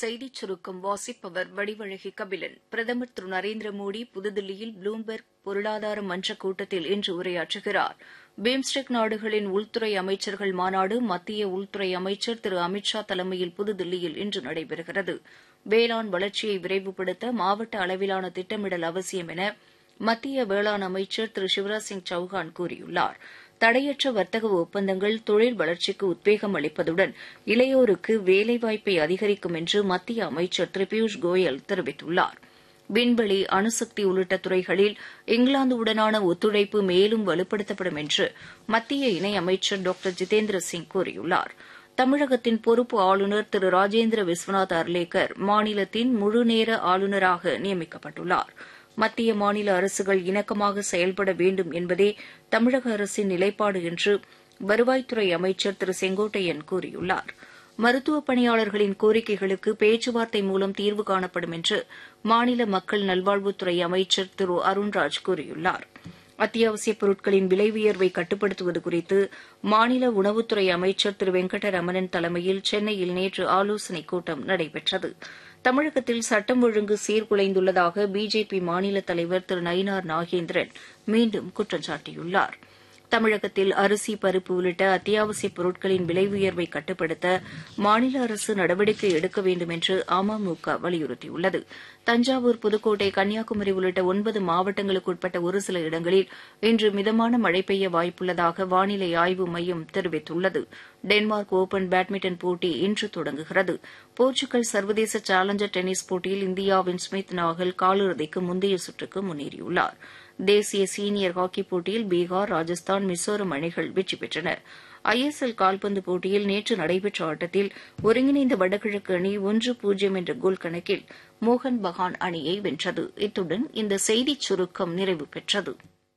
செய்திச் சுருக்கம் வாசிப்பவர் வடிவழகி கபிலன் பிரதமர் திரு நரேந்திர மோடி புதுதில்லியில் ப்ளூம்பெர்க் பொருளாதார மன்ற கூட்டத்தில் இன்று உரையாற்றுகிறார் பிம்ஸ்டெக் நாடுகளின் உள்துறை அமைச்சர்கள் மாநாடு மத்திய உள்துறை அமைச்சர் திரு அமித் ஷா தலைமையில் புதுதில்லியில் இன்று நடைபெறுகிறது வேளாண் வளர்ச்சியை விரைவுபடுத்த மாவட்ட அளவிலான திட்டமிடல் அவசியம் என மத்திய வேளாண் அமைச்சர் திரு சிவராஜ் சிங் சௌஹான் கூறியுள்ளார் தடையற்ற வர்த்தக ஒப்பந்தங்கள் தொழில் வளர்ச்சிக்கு உத்வேகம் அளிப்பதுடன் இளையோருக்கு வேலைவாய்ப்பை அதிகரிக்கும் என்று மத்திய அமைச்சர் திரு பியூஷ் கோயல் தெரிவித்துள்ளார் விண்வெளி அணுசக்தி உள்ளிட்ட துறைகளில் இங்கிலாந்துடனான ஒத்துழைப்பு மேலும் வலுப்படுத்தப்படும் என்று மத்திய இணையமைச்சர் டாக்டர் ஜிதேந்திர சிங் கூறியுள்ளார் தமிழகத்தின் பொறுப்பு ஆளுநர் திரு ராஜேந்திர விஸ்வநாத் அர்லேக்கர் மாநிலத்தின் முழுநேர ஆளுநராக நியமிக்கப்பட்டுள்ளார் மத்திய மாநில அரசுகள் இணக்கமாக செயல்பட வேண்டும் என்பதே தமிழக அரசின் நிலைப்பாடு என்று வருவாய்த்துறை அமைச்சர் திரு செங்கோட்டையன் கூறியுள்ளார் மருத்துவப் பணியாளர்களின் கோரிக்கைகளுக்கு பேச்சுவார்த்தை மூலம் தீர்வு காணப்படும் என்று மாநில மக்கள் நல்வாழ்வுத்துறை அமைச்சர் திரு அருண்ராஜ் கூறியுள்ளார் அத்தியாவசியப் பொருட்களின் விலை உயர்வை கட்டுப்படுத்துவது குறித்து மாநில உணவுத்துறை அமைச்சர் திரு வெங்கடரமணன் தலைமையில் சென்னையில் நேற்று ஆலோசனைக் கூட்டம் நடைபெற்றது தமிழகத்தில் சட்டம் ஒழுங்கு சீர்குலைந்துள்ளதாக பிஜேபி மாநில தலைவர் திரு நயினார் நாகேந்திரன் மீண்டும் குற்றம் சாட்டியுள்ளார் தமிழகத்தில் அரிசி பருப்பு உள்ளிட்ட அத்தியாவசியப் பொருட்களின் விலை உயர்வை கட்டுப்படுத்த மாநில அரசு நடவடிக்கை எடுக்க வேண்டும் என்று அமமுக வலியுறுத்தியுள்ளது தஞ்சாவூர் புதுக்கோட்டை கன்னியாகுமரி உள்ளிட்ட ஒன்பது மாவட்டங்களுக்கு உட்பட்ட ஒரு சில இடங்களில் இன்று மிதமான மழை பெய்ய வாய்ப்புள்ளதாக வானிலை ஆய்வு மையம் தெரிவித்துள்ளது டென்மார்க் ஒபன் பேட்மிண்டன் போட்டி இன்று தொடங்குகிறது போர்ச்சுகல் சர்வதேச சேலஞ்சர் டென்னிஸ் போட்டியில் இந்தியாவின் ஸ்மித் நாகல் காலிறுதிக்கு முந்தைய சுற்றுக்கு முன்னேறியுள்ளார் தேசிய சீனியர் ஹாக்கி போட்டியில் பீகார் ராஜஸ்தான் மிசோரம் அணிகள் வெற்றி பெற்றன ஐஎஸ்எல் கால்பந்து போட்டியில் நேற்று நடைபெற்ற ஆட்டத்தில் ஒருங்கிணைந்த வடகிழக்கு அணி ஒன்று பூஜ்ஜியம் என்ற கோல் கணக்கில் மோகன் பகான் அணியை வென்றது இத்துடன் இந்த செய்திச் சுருக்கம் நிறைவு பெற்றது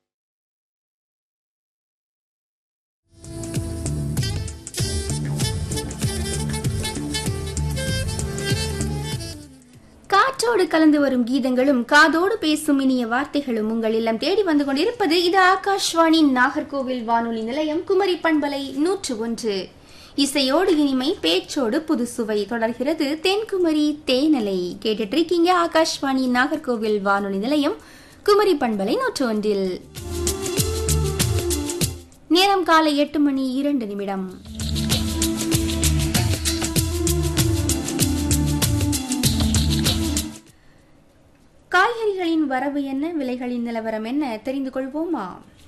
காற்றோடு கலந்து வரும் கீதங்களும் காதோடு பேசும் இனிய வார்த்தைகளும் உங்கள் இல்லம் தேடி வந்து கொண்டிருப்பது இது ஆகாஷ்வாணி நாகர்கோவில் வானொலி நிலையம் குமரி பண்பலை நூற்று ஒன்று இசையோடு இனிமை பேச்சோடு புதுசுவை தொடர்கிறது தென்குமரி தேனலை கேட்டுட்டு இருக்கீங்க ஆகாஷ்வாணி நாகர்கோவில் வானொலி நிலையம் குமரி பண்பலை நூற்று ஒன்றில் நேரம் காலை எட்டு மணி இரண்டு நிமிடம் காய்கறிகளின் வரவு என்ன விலைகளின் நிலவரம் என்ன தெரிந்து கொள்வோமா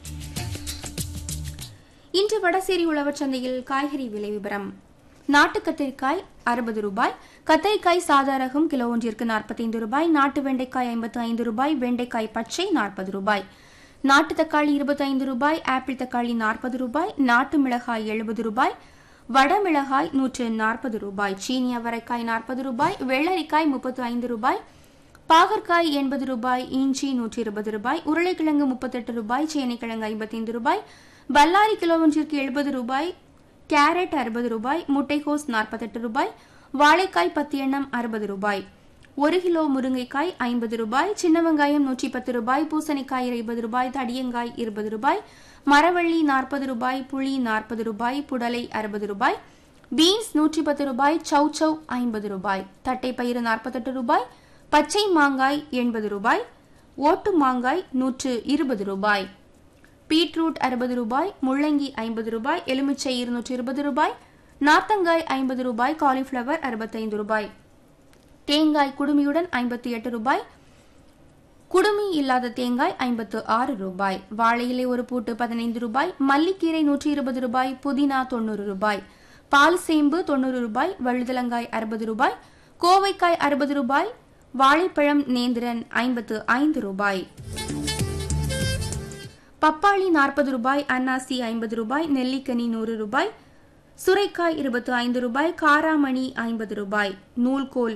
இன்று வடசேரி உழவர் சந்தையில் காய்கறி விலை விவரம் நாட்டு கத்திரிக்காய் அறுபது ரூபாய் கத்திரிக்காய் சாதாரகம் கிலோ ஒன்றிற்கு நாற்பத்தைந்து ரூபாய் நாட்டு வெண்டைக்காய் ஐம்பத்து ஐந்து ரூபாய் வெண்டைக்காய் பச்சை நாற்பது ரூபாய் நாட்டு தக்காளி இருபத்தைந்து ரூபாய் ஆப்பிள் தக்காளி நாற்பது ரூபாய் நாட்டு மிளகாய் எழுபது ரூபாய் வடமிளகாய் நூற்று நாற்பது ரூபாய் சீனி அவரைக்காய் நாற்பது ரூபாய் வெள்ளரிக்காய் முப்பத்து ஐந்து ரூபாய் பாகற்காய் எண்பது ரூபாய் இஞ்சி நூற்றி இருபது ரூபாய் உருளைக்கிழங்கு முப்பத்தெட்டு ரூபாய் சேனைக்கிழங்கு ஐம்பத்தைந்து ரூபாய் பல்லாரி கிலோ ஒன்றிற்கு எழுபது ரூபாய் கேரட் அறுபது ரூபாய் முட்டைகோஸ் நாற்பத்தெட்டு ரூபாய் வாழைக்காய் பத்து எண்ணம் அறுபது ரூபாய் ஒரு கிலோ முருங்கைக்காய் ஐம்பது ரூபாய் சின்ன வெங்காயம் நூற்றி பத்து ரூபாய் பூசணிக்காய் இருபது ரூபாய் தடியங்காய் இருபது ரூபாய் மரவள்ளி நாற்பது ரூபாய் புளி நாற்பது ரூபாய் புடலை அறுபது ரூபாய் பீன்ஸ் நூற்றி பத்து ரூபாய் சௌ சௌ ஐம்பது ரூபாய் தட்டைப்பயிறு நாற்பத்தெட்டு ரூபாய் பச்சை மாங்காய் எண்பது ரூபாய் ஓட்டு மாங்காய் நூற்று இருபது ரூபாய் பீட்ரூட் அறுபது ரூபாய் முள்ளங்கி ஐம்பது ரூபாய் எலுமிச்சை இருநூற்றி இருபது ரூபாய் நாத்தங்காய் ஐம்பது ரூபாய் காலிஃப்ளவர் அறுபத்தைந்து ரூபாய் தேங்காய் குடுமியுடன் ஐம்பத்தி எட்டு ரூபாய் குடுமி இல்லாத தேங்காய் ஐம்பத்து ஆறு ரூபாய் வாழை இலை ஒரு பூட்டு பதினைந்து ரூபாய் மல்லிக்கீரை நூற்றி இருபது ரூபாய் புதினா தொண்ணூறு ரூபாய் பால் சேம்பு தொண்ணூறு ரூபாய் வழுதலங்காய் அறுபது ரூபாய் கோவைக்காய் அறுபது ரூபாய் வாழைப்பழம் நேந்திரன் ஐம்பத்து ஐந்து ரூபாய் பப்பாளி நாற்பது ரூபாய் அன்னாசி ஐம்பது ரூபாய் நெல்லிக்கனி நூறு ரூபாய் சுரைக்காய் இருபத்து ஐந்து ரூபாய் காராமணி ஐம்பது ரூபாய் நூல்கோல்